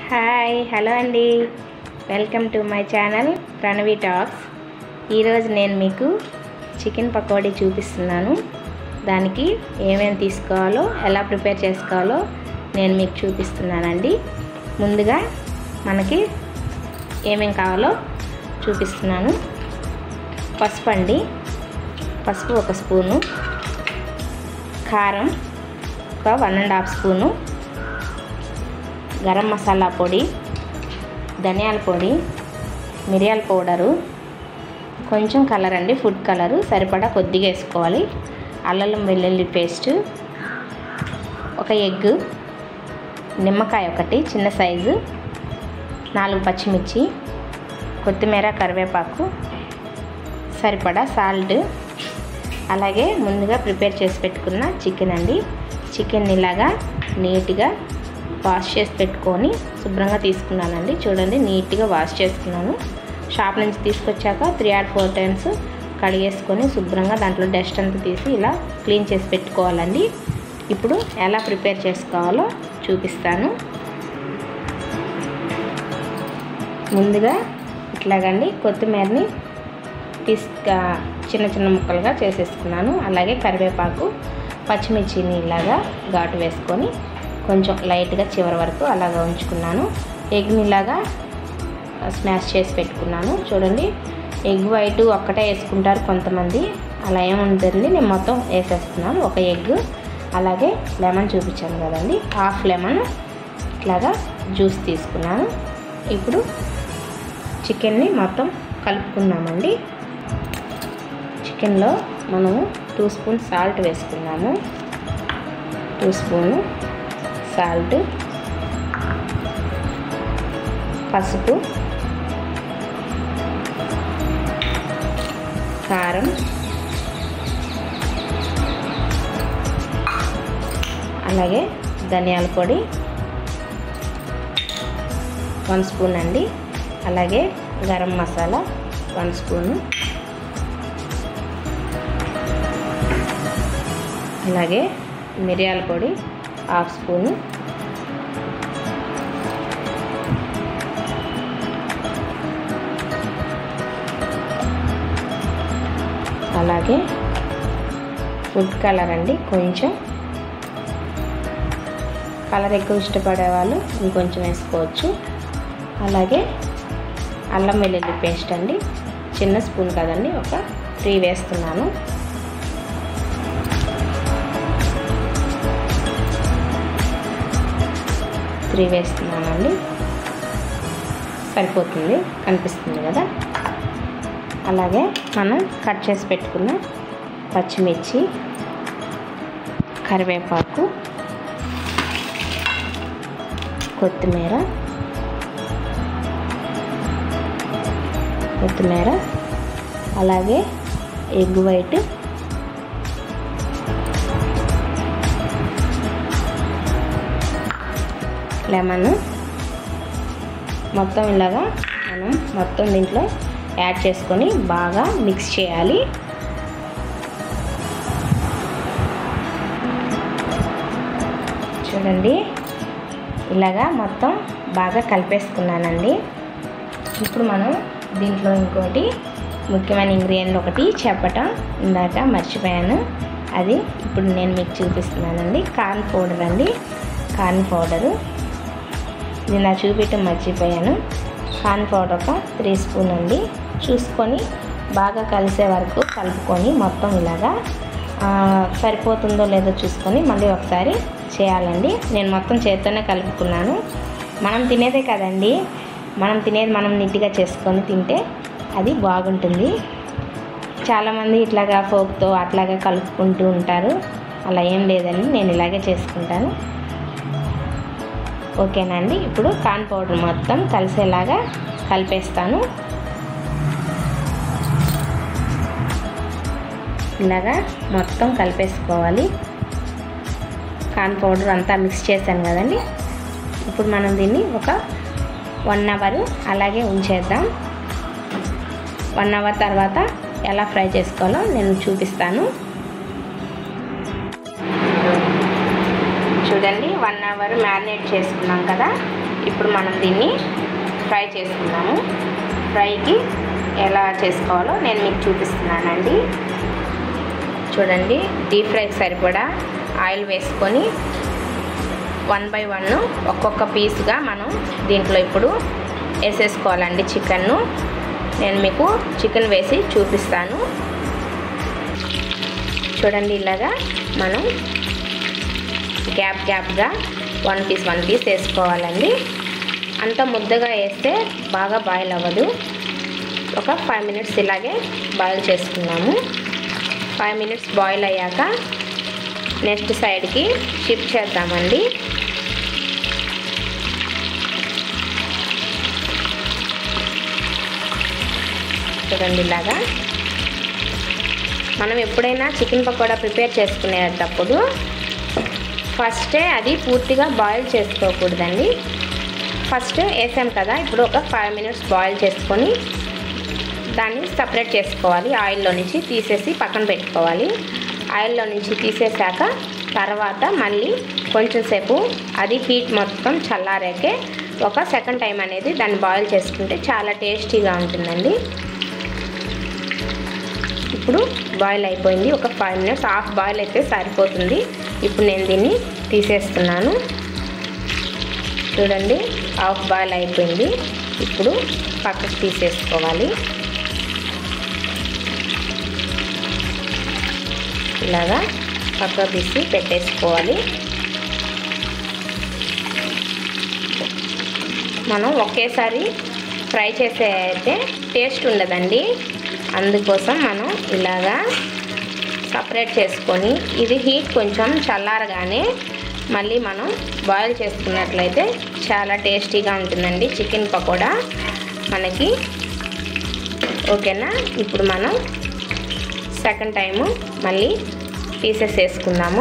hi hello అండి welcome to my channel Pranavi talks ఈరోజు నేను మీకు చికెన్ పకోడీ చూపిస్తున్నాను దానికి ఏమేమి తీసుకోవాలో ఎలా ప్రిపేర్ చేసుకోవాలో నేను మీకు చూపిస్తున్నానండి ముందుగా మనకి ఏమేమి కావాలో చూపిస్తున్నాను పసుపు అండి పసుపు ఒక స్పూను కారం ఒక one and half spoon garam masala పొడి ధనియాల పొడి మిరియాల పౌడరు కొంచెం కలర్ అండి ఫుడ్ కలరు సరిపడా కొద్దిగా వేసుకోవాలి అల్లం వెల్లుల్లి పేస్ట్ ఒక ఎగ్ నిమ్మకాయ ఒకటి చిన్న సైజు నాలుగు పచ్చిమిర్చి కొత్తిమీర కరివేపాకు సరిపడా సాల్ట్ అలాగే ముందుగా ప్రిపేర్ చేసి పెట్టుకున్న చికెన్ అండి చికెన్ ఇలాగా నీట్గా వాష్ చేసి పెట్టుకొని శుభ్రంగా తీసుకున్నానండి చూడండి నీట్గా వాష్ చేసుకున్నాను షాప్ నుంచి తీసుకొచ్చాక త్రీ ఆర్ ఫోర్ టైమ్స్ కడిగేసుకొని శుభ్రంగా దాంట్లో డస్ట్ అంతా తీసి ఇలా క్లీన్ చేసి పెట్టుకోవాలండి ఇప్పుడు ఎలా ప్రిపేర్ చేసుకోవాలో చూపిస్తాను ముందుగా ఇట్లాగండి కొత్తిమీరని తీసుక చిన్న చిన్న ముక్కలుగా చేసేసుకున్నాను అలాగే కరివేపాకు పచ్చిమిర్చిని ఇలాగా ఘాటు వేసుకొని కొంచెం లైట్గా చివరి వరకు అలాగా ఉంచుకున్నాను ఎగ్ని ఇలాగా స్మాష్ చేసి పెట్టుకున్నాను చూడండి ఎగ్ వైట్ ఒక్కటే వేసుకుంటారు కొంతమంది అలా ఏముంటుంది నేను మొత్తం వేసేస్తున్నాను ఒక ఎగ్ అలాగే లెమన్ చూపించాను కదండి హాఫ్ లెమన్ ఇట్లాగా జ్యూస్ తీసుకున్నాను ఇప్పుడు చికెన్ని మొత్తం కలుపుకున్నామండి చికెన్లో మనము టూ స్పూన్ సాల్ట్ వేసుకున్నాము టూ స్పూను సాల్ట్ పసుపు కారం అలాగే ధనియాల పొడి వన్ స్పూన్ అండి అలాగే గరం మసాలా వన్ స్పూను అలాగే మిరియాల పొడి హాఫ్ స్పూను అలాగే ఫుడ్ కలర్ అండి కొంచెం కలర్ ఎక్కువ ఇష్టపడే వాళ్ళు ఇంకొంచెం వేసుకోవచ్చు అలాగే అల్లం వెల్లుల్లి పేస్ట్ అండి చిన్న స్పూన్ కదండి ఒక త్రీ వేస్తున్నాను త్రీ వేస్తున్నానండి సరిపోతుంది కనిపిస్తుంది కదా అలాగే మనం కట్ చేసి పెట్టుకున్న పచ్చిమిర్చి కరివేపాకు కొత్తిమీర కొత్తిమీర అలాగే ఎగ్ వైట్ లెమన్ మొత్తం ఇలాగా మనం మొత్తం దీంట్లో యాడ్ చేసుకొని బాగా మిక్స్ చేయాలి చూడండి ఇలాగా మొత్తం బాగా కలిపేసుకున్నానండి ఇప్పుడు మనం దీంట్లో ఇంకోటి ముఖ్యమైన ఇంగ్రీడియంట్ ఒకటి చెప్పటం ఇందాక మర్చిపోయాను అది ఇప్పుడు నేను మీకు చూపిస్తున్నానండి కార్న్ పౌడర్ అండి కార్న్ పౌడరు ఇది నా చూపించడం మర్చిపోయాను కార్న్ పౌడర్ ఒక త్రీ స్పూన్ అండి చూసుకొని బాగా కలిసే వరకు కలుపుకొని మొత్తం ఇలాగా సరిపోతుందో లేదో చూసుకొని మళ్ళీ ఒకసారి చేయాలండి నేను మొత్తం చేత్తోనే కలుపుకున్నాను మనం తినేదే కదండి మనం తినేది మనం నీట్గా చేసుకొని తింటే అది బాగుంటుంది చాలామంది ఇట్లాగా ఫోక్తో అట్లాగా కలుపుకుంటూ ఉంటారు అలా ఏం లేదండి నేను ఇలాగే చేసుకుంటాను ఓకేనండి ఇప్పుడు కార్న్ పౌడర్ మొత్తం కలిసేలాగా కలిపేస్తాను ఇలాగా మొత్తం కలిపేసుకోవాలి కార్న్ పౌడర్ అంతా మిక్స్ చేశాను కదండి ఇప్పుడు మనం దీన్ని ఒక వన్ అవర్ అలాగే ఉంచేద్దాం వన్ అవర్ తర్వాత ఎలా ఫ్రై చేసుకోవాలో నేను చూపిస్తాను చూడండి వన్ అవర్ మ్యారినేట్ చేసుకున్నాం కదా ఇప్పుడు మనం దీన్ని ఫ్రై చేసుకున్నాము ఫ్రైకి ఎలా చేసుకోవాలో నేను మీకు చూపిస్తున్నానండి చూడండి డీప్ ఫ్రైకి సరిపడా ఆయిల్ వేసుకొని వన్ బై వన్ ఒక్కొక్క పీస్గా మనం దీంట్లో ఇప్పుడు వేసేసుకోవాలండి చికెన్ను నేను మీకు చికెన్ వేసి చూపిస్తాను చూడండి ఇలాగా మనం గ్యాప్ గ్యాప్గా వన్ పీస్ వన్ పీస్ వేసుకోవాలండి అంత ముద్దగా వేస్తే బాగా బాయిల్ అవ్వదు ఒక ఫైవ్ మినిట్స్ ఇలాగే బాయిల్ చేసుకున్నాము ఫైవ్ మినిట్స్ బాయిల్ అయ్యాక నెక్స్ట్ సైడ్కి షిఫ్ట్ చేద్దామండి చూడండి ఇలాగా మనం ఎప్పుడైనా చికెన్ పకోడా ప్రిపేర్ చేసుకునేటప్పుడు ఫస్టే అది పూర్తిగా బాయిల్ చేసుకోకూడదండి ఫస్ట్ వేసాం కదా ఇప్పుడు ఒక ఫైవ్ మినిట్స్ బాయిల్ చేసుకొని దాన్ని సపరేట్ చేసుకోవాలి ఆయిల్లో నుంచి తీసేసి పక్కన పెట్టుకోవాలి ఆయిల్లో నుంచి తీసేసాక తర్వాత మళ్ళీ కొంచెం సేపు అది హీట్ మొత్తం చల్లారాకే ఒక సెకండ్ టైం అనేది దాన్ని బాయిల్ చేసుకుంటే చాలా టేస్టీగా ఉంటుందండి ఇప్పుడు బాయిల్ అయిపోయింది ఒక ఫైవ్ మినిట్స్ హాఫ్ బాయిల్ అయితే సరిపోతుంది ఇప్పుడు నేను దీన్ని తీసేస్తున్నాను చూడండి హాఫ్ బాయిల్ అయిపోయింది ఇప్పుడు పక్కకు తీసేసుకోవాలి ఇలాగా పక్క తీసి పెట్టేసుకోవాలి మనం ఒకేసారి ఫ్రై చేసే అయితే టేస్ట్ ఉండదండి అందుకోసం మనం ఇలాగా సపరేట్ చేసుకొని ఇది హీట్ కొంచెం చల్లారగానే మళ్ళీ మనం బాయిల్ చేసుకున్నట్లయితే చాలా టేస్టీగా ఉంటుందండి చికెన్ పకోడా మనకి ఓకేనా ఇప్పుడు మనం సెకండ్ టైము మళ్ళీ పీసెస్ వేసుకుందాము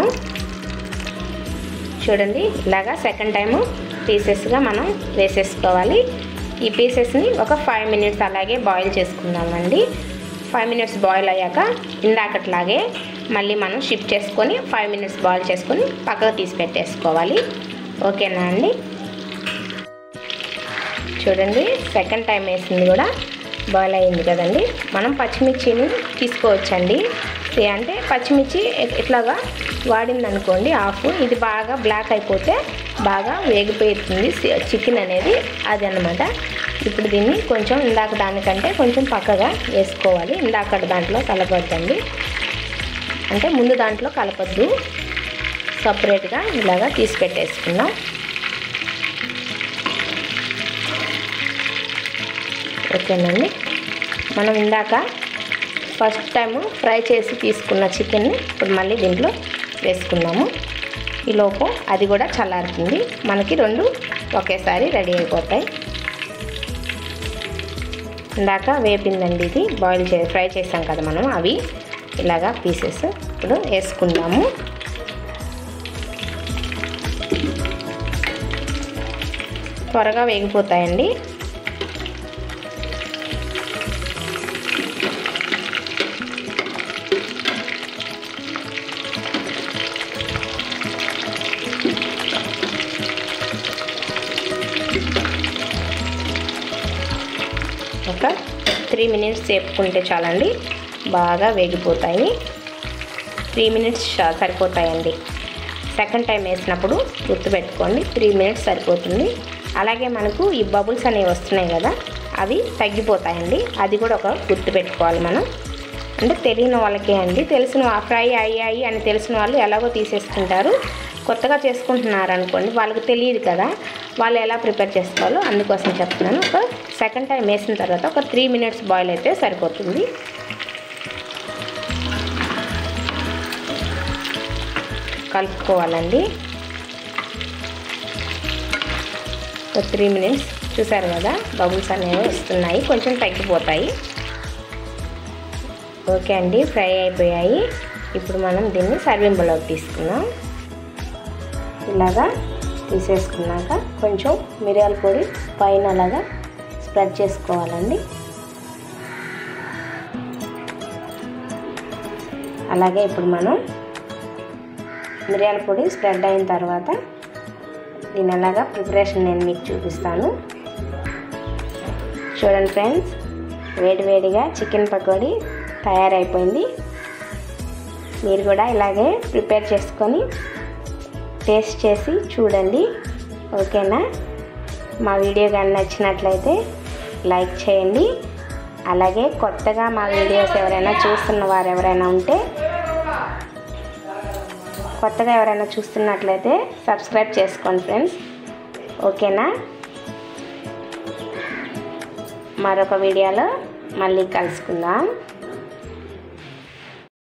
చూడండి ఇలాగా సెకండ్ టైము పీసెస్గా మనం వేసేసుకోవాలి ఈ పీసెస్ని ఒక ఫైవ్ మినిట్స్ అలాగే బాయిల్ చేసుకుందామండి ఫైవ్ మినిట్స్ బాయిల్ అయ్యాక ఇందాకట్లాగే మళ్ళీ మనం షిఫ్ట్ చేసుకొని ఫైవ్ మినిట్స్ బాయిల్ చేసుకొని పక్కకు తీసి పెట్టేసుకోవాలి ఓకేనా అండి చూడండి సెకండ్ టైం వేసింది కూడా బాయిల్ అయింది కదండి మనం పచ్చిమిర్చిని తీసుకోవచ్చండి ఏ అంటే పచ్చిమిర్చి ఇ- ఇట్లాగా వాడింది అనుకోండి ఆఫ్ ఇది బాగా బ్లాక్ అయిపోతే బాగా వేగిపోతుంది సి- చికెన్ అనేది అది అనమాట ఇప్పుడు దీన్ని కొంచెం ఇందాక దానికంటే కొంచెం పక్కగా వేసుకోవాలి ఇందాక దాంట్లో కలపొద్దండి అంటే ముందు దాంట్లో కలపొద్దు సపరేట్గా ఇలాగా తీసి పెట్టేసుకుందాం ఓకేనండి మనం ఇందాక ఫస్ట్ టైము ఫ్రై చేసి తీసుకున్న చికెన్ని ఇప్పుడు మళ్ళీ దీంట్లో వేసుకున్నాము ఈలోపు అది కూడా చల్లారుతుంది మనకి రెండు ఒకేసారి రెడీ అయిపోతాయి ఇందాక వేపిందండి ఇది బాయిల్ చే ఫ్రై చేసాం కదా మనం అవి ఇలాగా పీసెస్ ఇప్పుడు వేసుకుందాము త్వరగా వేగిపోతాయండి ఒక త్రీ మినిట్స్ వేపుకుంటే చాలండి బాగా వేగిపోతాయి త్రీ మినిట్స్ చా- సరిపోతాయండి సెకండ్ టైం వేసినప్పుడు గుర్తుపెట్టుకోండి త్రీ మినిట్స్ సరిపోతుంది అలాగే మనకు ఈ బబుల్స్ అనేవి వస్తున్నాయి కదా అవి తగ్గిపోతాయండి అది కూడా ఒక గుర్తుపెట్టుకోవాలి మనం అంటే తెలియని వాళ్ళకే అండి తెలిసిన వా- ఫ్రై అయ్యాయి అని తెలిసిన వాళ్ళు ఎలాగో తీసేసుకుంటారు కొత్తగా చేసుకుంటున్నారు అనుకోండి వాళ్ళకి తెలియదు కదా వాళ్ళు ఎలా ప్రిపేర్ చేసుకోవాలో అందుకోసం చెప్తున్నాను ఒక సెకండ్ టైం వేసిన తర్వాత ఒక త్రీ మినిట్స్ బాయిల్ అయితే సరిపోతుంది కలుపుకోవాలండి ఒక త్రీ మినిట్స్ చూసారు కదా బబుల్స్ అనేవి వస్తున్నాయి కొంచెం తగ్గిపోతాయి ఓకే అండి ఫ్రై అయిపోయాయి ఇప్పుడు మనం దీన్ని సర్వింగ్ బౌల్లోకి తీసుకుందాం ఇలాగా తీసేసుకున్నాక కొంచెం మిరియాల పొడి పైన అలాగా స్ప్రెడ్ చేసుకోవాలండి అలాగే ఇప్పుడు మనం మిరియాల పొడి స్ప్రెడ్ అయిన తర్వాత దీని ఎలాగా ప్రిపరేషన్ నేను మీకు చూపిస్తాను చూడండి ఫ్రెండ్స్ వేడివేడిగా చికెన్ పకోడీ తయారైపోయింది మీరు కూడా ఇలాగే ప్రిపేర్ చేసుకొని టేస్ట్ చేసి చూడండి ఓకేనా మా వీడియో కానీ నచ్చినట్లయితే లైక్ చేయండి అలాగే కొత్తగా మా వీడియోస్ ఎవరైనా చూస్తున్న వారు ఎవరైనా ఉంటే కొత్తగా ఎవరైనా చూస్తున్నట్లయితే సబ్స్క్రైబ్ చేసుకోండి ఫ్రెండ్స్ ఓకేనా మరొక వీడియోలో మళ్ళీ కలుసుకుందాం